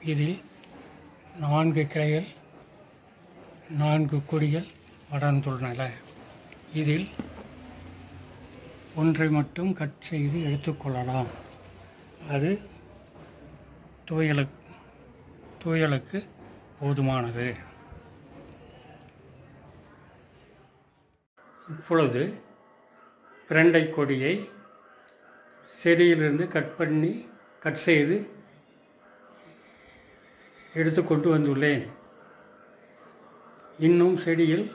இதில் நான்கு கிளைகள் நான்கு கொடிகள் படர்ந்துள்ளன இதில் ஒன்றை மட்டும் கட் செய்து எடுத்துக்கொள்ளலாம் அது துவையலுக்கு துவையலுக்கு போதுமானது இப்பொழுது பிரண்டை கொடியை செடியிலிருந்து கட் பண்ணி கட் செய்து எடுத்து கொண்டு வந்துள்ளேன் இன்னும் செடியில்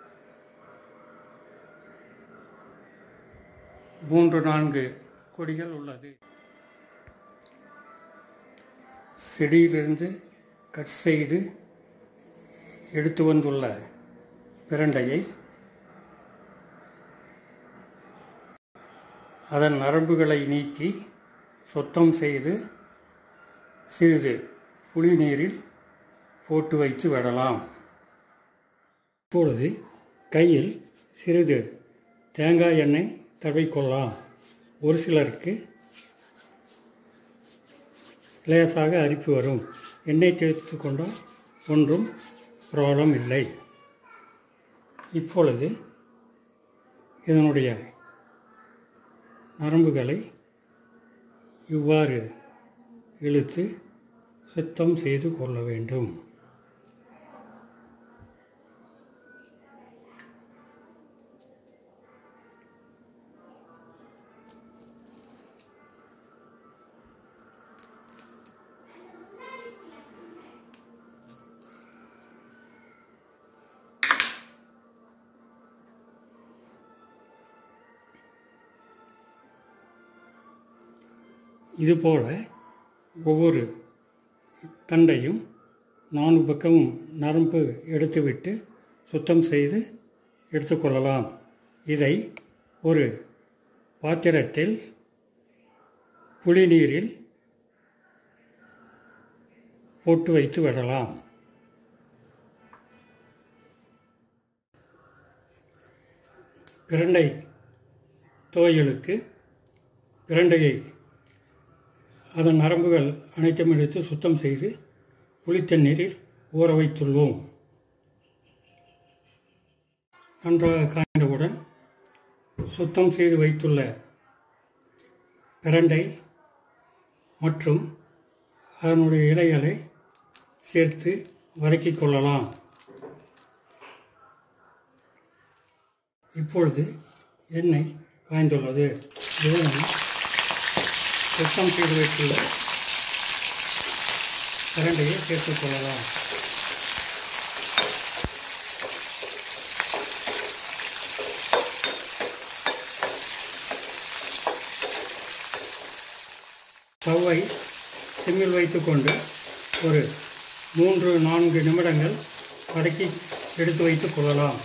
மூன்று நான்கு கொடிகள் உள்ளது செடியிலிருந்து கட் செய்து எடுத்து வந்துள்ள பிரண்டையை அதன் நரம்புகளை நீக்கி சுத்தம் செய்து சிறிது புளி நீரில் போட்டு வைத்து விடலாம் இப்பொழுது கையில் சிறிது தேங்காய் எண்ணெய் தடவிக்கொள்ளலாம் ஒரு சிலருக்கு லேசாக அரிப்பு வரும் எண்ணெய் தேய்த்து கொண்டால் ஒன்றும் ப்ராப்ளம் இல்லை இப்பொழுது இதனுடைய நரம்புகளை இவ்வாறு இழுத்து சுத்தம் செய்து கொள்ள வேண்டும் இதுபோல ஒவ்வொரு தண்டையும் நான்கு பக்கமும் நரம்பு எடுத்துவிட்டு சுத்தம் செய்து எடுத்துக்கொள்ளலாம் இதை ஒரு பாத்திரத்தில் புளி நீரில் போட்டு வைத்து விடலாம் பிரண்டை துவையலுக்கு பிரண்டையை அதன் நரம்புகள் அனைத்தும் எடுத்து சுத்தம் செய்து புளித்தண்ணீரில் ஊற வைத்துள்ளோம் நன்றாக காய்ந்தவுடன் சுத்தம் செய்து வைத்துள்ள பிரண்டை மற்றும் அதனுடைய இலைகளை சேர்த்து வதக்கிக் கொள்ளலாம் இப்பொழுது எண்ணெய் காய்ந்துள்ளது இதை நாம் சுத்தம் செய்து வைத்துள்ள கரண்டையை சேர்த்துக் கொள்ளலாம் ஸ்டவ்வை சிம்மில் வைத்துக்கொண்டு ஒரு மூன்று நான்கு நிமிடங்கள் வதக்கி எடுத்து வைத்துக் கொள்ளலாம்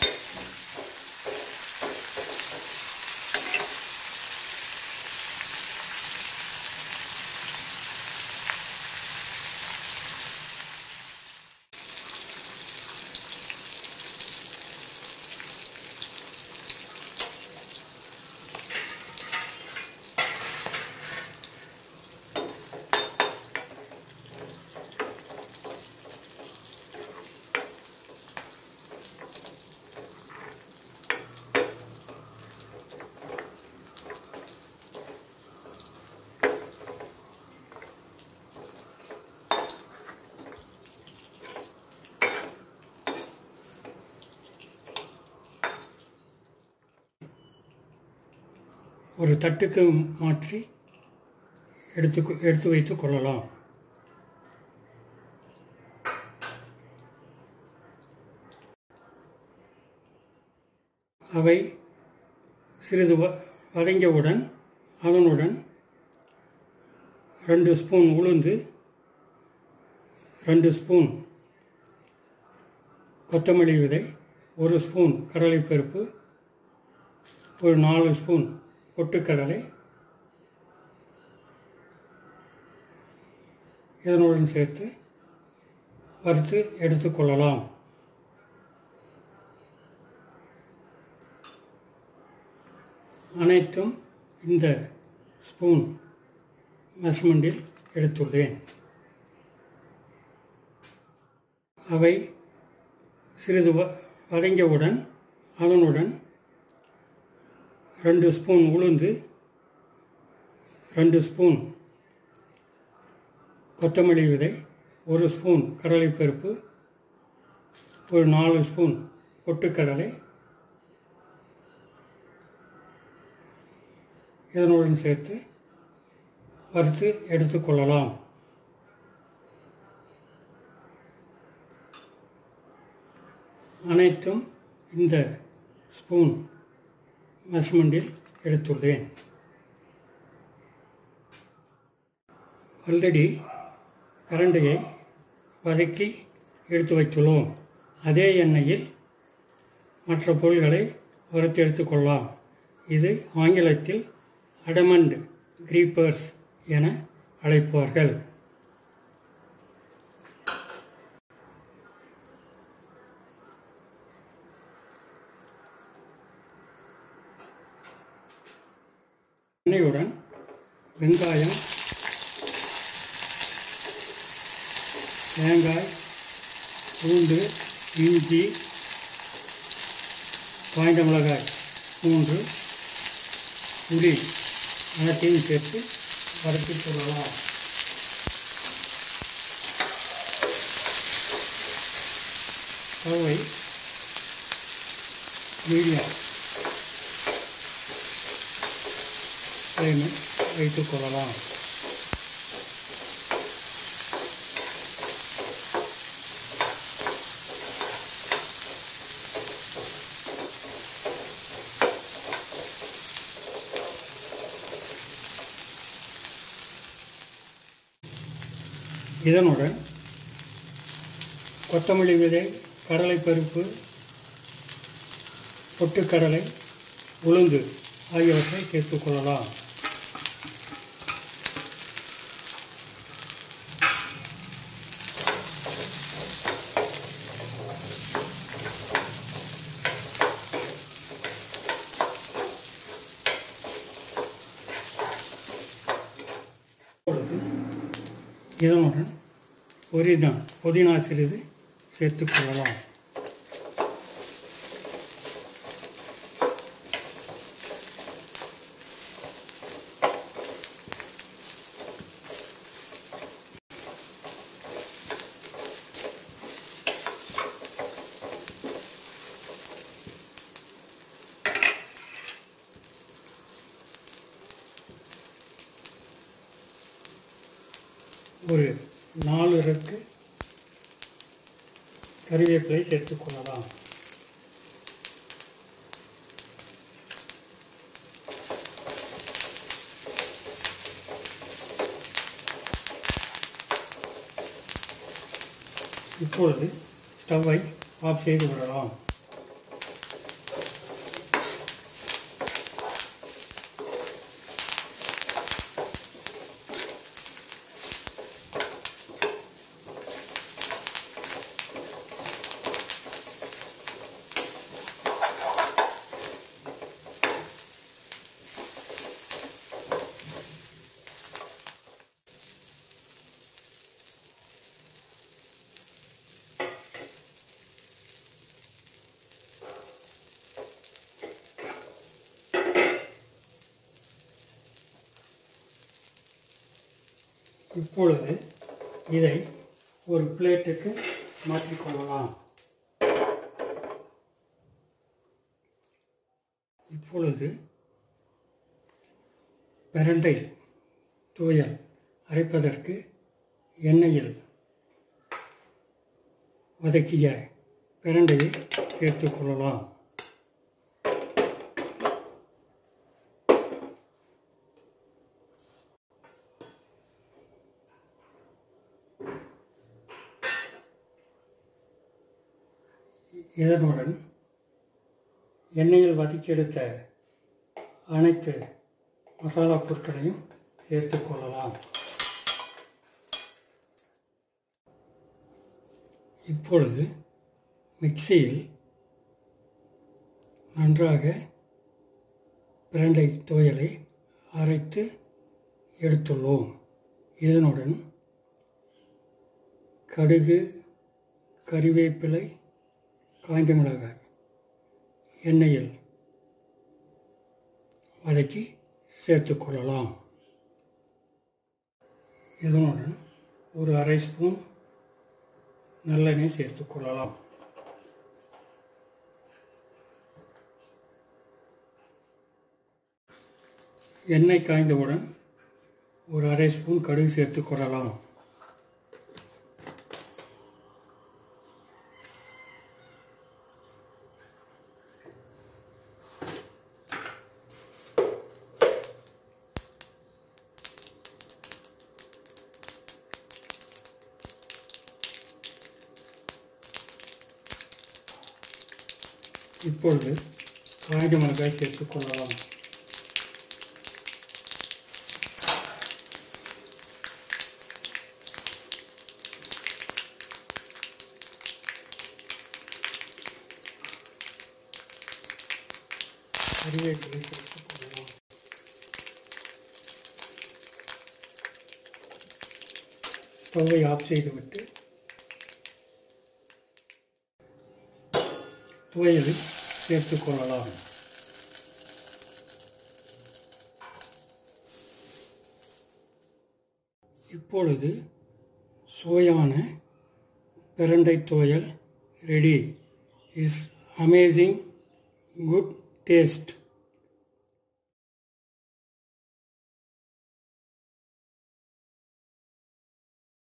ஒரு தட்டுக்கு மாற்றி எடுத்து எடுத்து வைத்து கொள்ளலாம் அவை சிறிது வ- வதங்கியவுடன் அதனுடன் ரெண்டு ஸ்பூன் உளுந்து ரெண்டு ஸ்பூன் கொத்தமல்லி விதை ஒரு ஸ்பூன் கடலைப்பருப்பு ஒரு நாலு ஸ்பூன் பொட்டுக்கடலை இதனுடன் சேர்த்து வறுத்து எடுத்துக்கொள்ளலாம் அனைத்தும் இந்த ஸ்பூன் மெஷர்மெண்டில் எடுத்துள்ளேன் அவை சிறிது வ வதங்கியவுடன் அதனுடன் ரெண்டு ஸ்பூன் உளுந்து ரெண்டு ஸ்பூன் கொத்தமல்லி விதை ஒரு ஸ்பூன் கடலைப்பருப்பு ஒரு நாலு ஸ்பூன் பொட்டுக்கடலை இதனுடன் சேர்த்து வறுத்து எடுத்துக்கொள்ளலாம் அனைத்தும் இந்த ஸ்பூன் மெஷர்மெண்டில் எடுத்துள்ளேன் ஆல்ரெடி கரண்டையை வதக்கி எடுத்து வைத்துள்ளோம் அதே எண்ணெயில் மற்ற பொருள்களை வறுத்து எடுத்துக்கொள்ளலாம் இது ஆங்கிலத்தில் அடமண்ட் கிரீப்பர்ஸ் என அழைப்பார்கள் எண்ணெயுடன் வெங்காயம் தேங்காய் பூண்டு இஞ்சி காய்ந்த மிளகாய் மூன்று புளி அனைத்தையும் சேர்த்து வறுத்து கொள்ளலாம் ஸ்டவ்வை மீடியம் ஃப்ளேமில் வைத்துக் கொள்ளலாம் இதனுடன் கொத்தமல்லி விதை கடலைப்பருப்பு பொட்டுக்கடலை உளுந்து ஆகியவற்றை சேர்த்துக்கொள்ளலாம் இப்பொழுது இதனுடன் புதினா புதினா சிறிது சேர்த்துக்கொள்ளலாம் ஒரு நாலு ரெக்கு கறிவேப்பிலை சேர்த்துக்கொள்ளலாம் இப்பொழுது ஸ்டவ்வை ஆஃப் செய்து விடலாம் இப்பொழுது இதை ஒரு பிளேட்டுக்கு மாற்றிக்கொள்ளலாம் இப்பொழுது பிரண்டை துவையல் அரைப்பதற்கு எண்ணெயில் வதக்கிய பிரண்டையை சேர்த்துக் கொள்ளலாம் இதனுடன் எண்ணெயில் வதக்கி எடுத்த அனைத்து மசாலா பொருட்களையும் சேர்த்துக் கொள்ளலாம் இப்பொழுது மிக்சியில் நன்றாக பிரண்டை துவையலை அரைத்து எடுத்துள்ளோம் இதனுடன் கடுகு கறிவேப்பிலை காய்ந்த மிளகாய் எண்ணெயில் வதக்கி சேர்த்துக்கொள்ளலாம் இதனுடன் ஒரு அரை ஸ்பூன் நல்லெண்ணெய் சேர்த்துக்கொள்ளலாம் எண்ணெய் காய்ந்தவுடன் ஒரு அரை ஸ்பூன் கடுகு சேர்த்துக்கொள்ளலாம் இப்பொழுது காய்ந்த மிளகாய் சேர்த்துக் கொள்ளலாம் கறிவேப்பிலை சேர்த்துக் கொள்ளலாம் ஸ்டவ்வை ஆஃப் செய்துவிட்டு துவையலை சேர்த்துக் கொள்ளலாம் இப்பொழுது சுவையான பிரண்டை துவையல் ready is amazing good taste